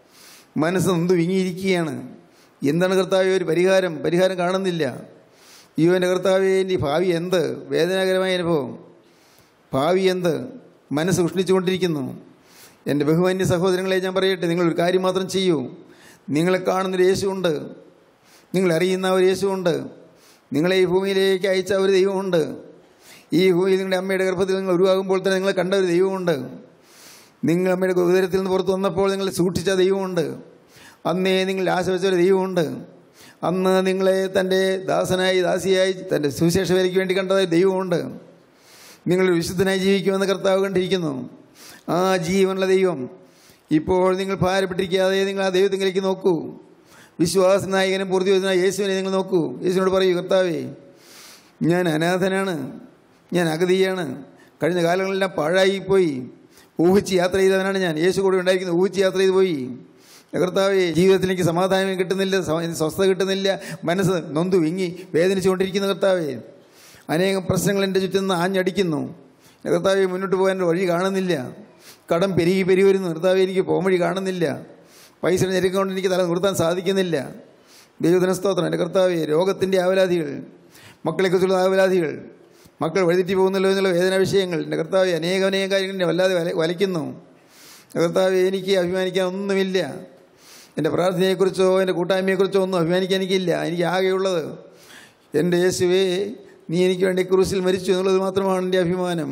മനസ്സ് നൊന്ത് വിങ്ങിയിരിക്കുകയാണ് എന്താണ് കർത്താവ് ഒരു പരിഹാരം പരിഹാരം കാണുന്നില്ല അയ്യോ എൻ്റെ കർത്താവേ എൻ്റെ ഭാവി എന്ത് വേദനാകരമായ അനുഭവം ഭാവി എന്ത് മനസ്സ് ഉഷ്ണിച്ചുകൊണ്ടിരിക്കുന്നു എൻ്റെ ബഹുമാന്യ സഹോദരങ്ങളെ ഞാൻ പറയട്ടെ നിങ്ങൾ ഒരു കാര്യം മാത്രം ചെയ്യൂ നിങ്ങളെ കാണുന്നൊരു യേശുവുണ്ട് നിങ്ങൾ അറിയുന്ന ഒരു യേശുവുണ്ട് നിങ്ങളെ ഈ ഭൂമിയിലേക്ക് അയച്ച ഒരു ദൈവമുണ്ട് ഈ ഭൂമിയിൽ നിങ്ങളുടെ അമ്മയുടെ ഗർഭത്തിൽ നിങ്ങൾ ഉരുവാകുമ്പോൾ തന്നെ നിങ്ങളെ കണ്ട ഒരു ദൈവമുണ്ട് നിങ്ങൾ അമ്മയുടെ ഉദരത്തിൽ നിന്ന് പുറത്ത് വന്നപ്പോൾ നിങ്ങൾ സൂക്ഷിച്ച ദൈവമുണ്ട് അന്നേ നിങ്ങൾ ആശ്രയിച്ച ഒരു ദൈവമുണ്ട് അന്ന് നിങ്ങളെ തൻ്റെ ദാസനായി ദാസിയായി തൻ്റെ സുവിശേഷ വേലയ്ക്ക് വേണ്ടി കണ്ടതായ ദൈവമുണ്ട് നിങ്ങൾ വിശുദ്ധനായി ജീവിക്കുമെന്ന് കർത്താവ് കണ്ടിരിക്കുന്നു ആ ജീവനുള്ള ദൈവം ഇപ്പോൾ നിങ്ങൾ ഭാരപ്പെട്ടിരിക്കാതെ നിങ്ങൾ ആ ദൈവത്തിലേക്ക് നോക്കൂ വിശ്വാസ നായകനും പൂർത്തിവനായ യേശുവിനെ നിങ്ങൾ നോക്കൂ യേശുവിനോട് പറയൂ കർത്താവേ ഞാൻ അനാഥനാണ് ഞാൻ അഗതിയാണ് കഴിഞ്ഞ കാലങ്ങളെല്ലാം പാഴായിപ്പോയി ഊഹിച്ച് യാത്ര ചെയ്തവനാണ് ഞാൻ യേശു കൂടെ ഉണ്ടായിരിക്കുന്നത് ഊഹിച്ച് യാത്ര ചെയ്ത് പോയി കർത്താവേ ജീവിതത്തിൽ എനിക്ക് സമാധാനം കിട്ടുന്നില്ല സമ- സ്വസ്ഥത കിട്ടുന്നില്ല മനസ്സ് നൊന്തു വിങ്ങി വേദനിച്ചുകൊണ്ടിരിക്കുന്ന കർത്താവേ അനേകം പ്രശ്നങ്ങൾ എൻ്റെ ചുറ്റും നിന്ന് ആഞ്ഞടിക്കുന്നു കർത്താവെ മുന്നോട്ട് പോകാൻ വഴി കാണുന്നില്ല കടം പെരുകി പെരുകി വരുന്നു കർത്താവെ എനിക്ക് പോകാൻ വഴി കാണുന്നില്ല പൈസ ഞെരുക്കൊണ്ട് എനിക്ക് തല നിർത്താൻ സാധിക്കുന്നില്ല ദൈവദിന സ്തോത്രം എൻ്റെ കർത്താവെ രോഗത്തിൻ്റെ ആവലാധികൾ മക്കളെക്കുറിച്ചുള്ള ആവലാധികൾ മക്കൾ വഴിതെറ്റി പോകുന്നല്ലോ എന്നുള്ള വേദന വിഷയങ്ങൾ എൻ്റെ കർത്താവെ അനേകം അനേകം കാര്യങ്ങൾ എന്നെ വല്ലാതെ വല വലയ്ക്കുന്നു എൻ്റെ കർത്താവെ എനിക്ക് അഭിമാനിക്കാൻ ഒന്നുമില്ല എൻ്റെ പ്രാർത്ഥനയെക്കുറിച്ചോ എൻ്റെ കൂട്ടായ്മയെക്കുറിച്ചോ ഒന്നും അഭിമാനിക്കാൻ എനിക്കില്ല എനിക്ക് ആകെയുള്ളത് എൻ്റെ യേശുവേ നീ എനിക്ക് വേണ്ടി ക്രൂസിൽ മരിച്ചു എന്നുള്ളത് മാത്രമാണ് എൻ്റെ അഭിമാനം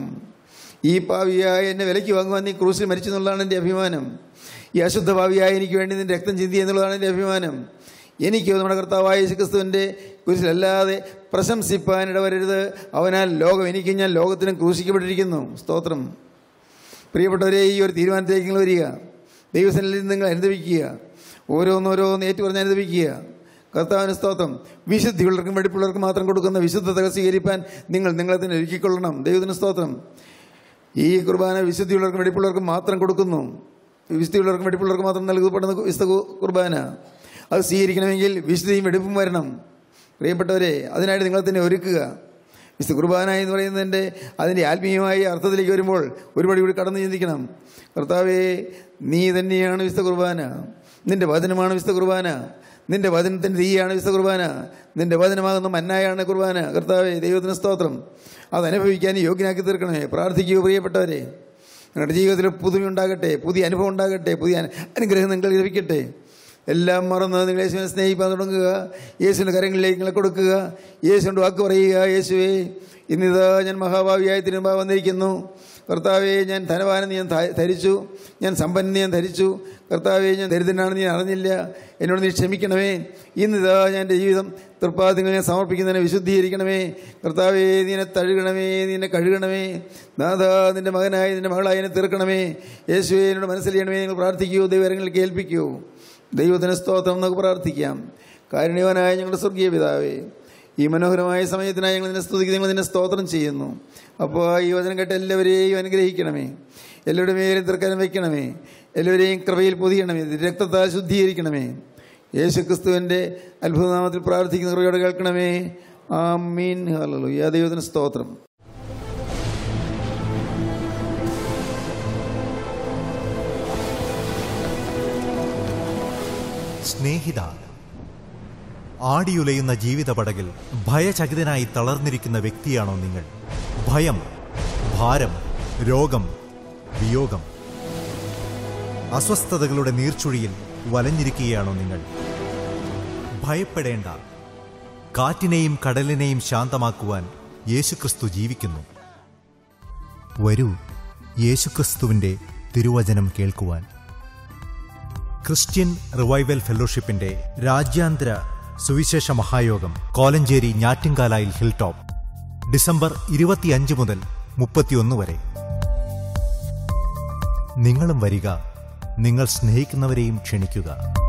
ഈ പാവിയായ എന്നെ വിലയ്ക്ക് വാങ്ങുവാൻ നീ ക്രൂസിൽ മരിച്ചു എന്നുള്ളതാണ് എൻ്റെ അഭിമാനം ഈ അശുദ്ധ പാവിയായ എനിക്ക് വേണ്ടി നിൻ്റെ രക്തം ചിന്തി എന്നുള്ളതാണ് എൻ്റെ അഭിമാനം എനിക്കോ നമ്മുടെ കർത്താവായ യേശുക്രിസ്തുവിൻ്റെ കുരിശിലല്ലാതെ പ്രശംസിപ്പാൻ ഇടവരരുത് അവനാൽ ലോകം എനിക്കും ഞാൻ ലോകത്തിനും ക്രൂശിക്കപ്പെട്ടിരിക്കുന്നു സ്തോത്രം പ്രിയപ്പെട്ടവരെ ഈ ഒരു തീരുമാനത്തിലേക്ക് നിങ്ങൾ വരിക ദൈവസനിൽ നിന്ന് നിങ്ങൾ അനുഭവിക്കുക ഓരോന്നോരോന്ന് ഏറ്റു പറഞ്ഞ് അനുഭവിക്കുക കർത്താവിന് സ്തോത്രം വിശുദ്ധിയുള്ളവർക്കും വെടിപ്പുള്ളവർക്കും മാത്രം കൊടുക്കുന്ന വിശുദ്ധത സ്വീകരിപ്പാൻ നിങ്ങൾ നിങ്ങളെ തന്നെ ഒരുക്കിക്കൊള്ളണം ദൈവത്തിന് സ്തോത്രം ഈ കുർബാന വിശുദ്ധിയുള്ളവർക്കും വെടിപ്പുള്ളവർക്കും മാത്രം കൊടുക്കുന്നു വിശുദ്ധിയുള്ളവർക്കും വെടിപ്പുള്ളവർക്കും മാത്രം നൽകപ്പെടുന്ന വിശുദ്ധ കു- കുർബാന അത് സ്വീകരിക്കണമെങ്കിൽ വിശുദ്ധിയും വെടിപ്പും വരണം പ്രിയപ്പെട്ടവരെ അതിനായിട്ട് നിങ്ങളെ തന്നെ ഒരുക്കുക വിശുദ്ധ കുർബാന എന്ന് പറയുന്നതിൻ്റെ അതിൻ്റെ ആത്മീയമായ അർത്ഥത്തിലേക്ക് വരുമ്പോൾ ഒരുപടി കൂടി കടന്നു ചിന്തിക്കണം കർത്താവേ നീ തന്നെയാണ് വിശുദ്ധ കുർബാന നിന്റെ വചനമാണ് വിശുദ്ധ കുർബാന നിന്റെ വചനത്തിൻ്റെ തീയാണ് വിശുദ്ധ കുർബാന നിന്റെ വചനമാകുന്ന മന്നായാണ് കുർബാന കർത്താവേ ദൈവത്തിന് സ്തോത്രം അത് അനുഭവിക്കാൻ യോഗ്യനാക്കി തീർക്കണമേ പ്രാർത്ഥിക്കൂ പ്രിയപ്പെട്ടവരെ നിങ്ങളുടെ ജീവിതത്തിൽ പുതുമ ഉണ്ടാകട്ടെ പുതിയ അനുഭവം ഉണ്ടാകട്ടെ പുതിയ അനു- അനുഗ്രഹം നിങ്ങൾക്ക് ലഭിക്കട്ടെ എല്ലാം മറന്ന് നിങ്ങൾ യേശുവിനെ സ്നേഹിക്കാൻ തുടങ്ങുക യേശുവിൻ്റെ കരങ്ങളിലേക്ക് നിങ്ങളെ കൊടുക്കുക യേശുവിൻ്റെ വാക്ക് പറയുക യേശുവേ ഇന്നിതാ ഞാൻ മഹാഭാവിയായി തിരുമ്പാ വന്നിരിക്കുന്നു കർത്താവെ ഞാൻ ധനവാനെന്ന് ഞാൻ ധ- ധരിച്ചു ഞാൻ സമ്പന്നെന്ന് ഞാൻ ധരിച്ചു കർത്താവെ ഞാൻ ദരിദ്രനാണെന്ന് ഞാൻ അറിഞ്ഞില്ല എന്നോട് നീ ക്ഷമിക്കണമേ ഇന്നിതാ ഞാൻ എൻ്റെ ജീവിതം തൃപ്പാദങ്ങൾ ഞാൻ സമർപ്പിക്കുന്നതിനെ വിശുദ്ധീകരിക്കണമേ കർത്താവെ നീ എന്നെ തഴുകണമേ നീ എന്നെ കഴുകണമേ നാഥാ നിൻ്റെ മകനായി നിൻ്റെ മകളായി എന്നെ തീർക്കണമേ യേശുവെ എന്നോട് മനസ്സിലെയ്യണമേ നിങ്ങൾ പ്രാർത്ഥിക്കൂ ദൈവകരങ്ങളിൽ കേൾപ്പിക്കൂ ദൈവത്തിന് സ്തോത്രം നമുക്ക് പ്രാർത്ഥിക്കാം കാരുണ്യവനായ ഞങ്ങളുടെ സ്വർഗീയ പിതാവേ ഈ മനോഹരമായ സമയത്തിനായി ഞങ്ങൾ നിന്നെ സ്തുതിക്കുന്നു ഞങ്ങൾ നിന്നെ സ്തോത്രം ചെയ്യുന്നു അപ്പോൾ ഈ വചനം കേട്ട് എല്ലാവരെയും അനുഗ്രഹിക്കണമേ എല്ലാവരുടെ മേലും തീർക്കാനും വയ്ക്കണമേ എല്ലാവരെയും കൃപയിൽ പൊതിയണമേ രക്തത്താൽ ശുദ്ധീകരിക്കണമേ യേശു ക്രിസ്തുവിൻ്റെ അത്ഭുതനാമത്തിൽ പ്രാർത്ഥിക്കുന്ന കൃപയോടെ കേൾക്കണമേ ആ മീൻ ഹല്ലേലൂയ ദൈവത്തിന് സ്തോത്രം സ്നേഹിത ആടിയുലയുന്ന ജീവിത പടകിൽ ഭയചകിതനായി തളർന്നിരിക്കുന്ന വ്യക്തിയാണോ നിങ്ങൾ ഭയം ഭാരം രോഗം വിയോഗം അസ്വസ്ഥതകളുടെ നീർച്ചുഴിയിൽ വലഞ്ഞിരിക്കുകയാണോ നിങ്ങൾ ഭയപ്പെടേണ്ട കാറ്റിനെയും കടലിനെയും ശാന്തമാക്കുവാൻ യേശുക്രിസ്തു ജീവിക്കുന്നു വരൂ യേശുക്രിസ്തുവിന്റെ തിരുവചനം കേൾക്കുവാൻ ക്രിസ്ത്യൻ റിവൈവൽ ഫെലോഷിപ്പിന്റെ രാജ്യാന്തര സുവിശേഷ മഹായോഗം കോലഞ്ചേരി ഞാറ്റിൻകാലായിൽ ഹിൽ ടോപ്പ് ഡിസംബർ ഇരുപത്തിയഞ്ച് മുതൽ മുപ്പത്തിയൊന്ന് വരെ നിങ്ങളും വരിക നിങ്ങൾ സ്നേഹിക്കുന്നവരെയും ക്ഷണിക്കുക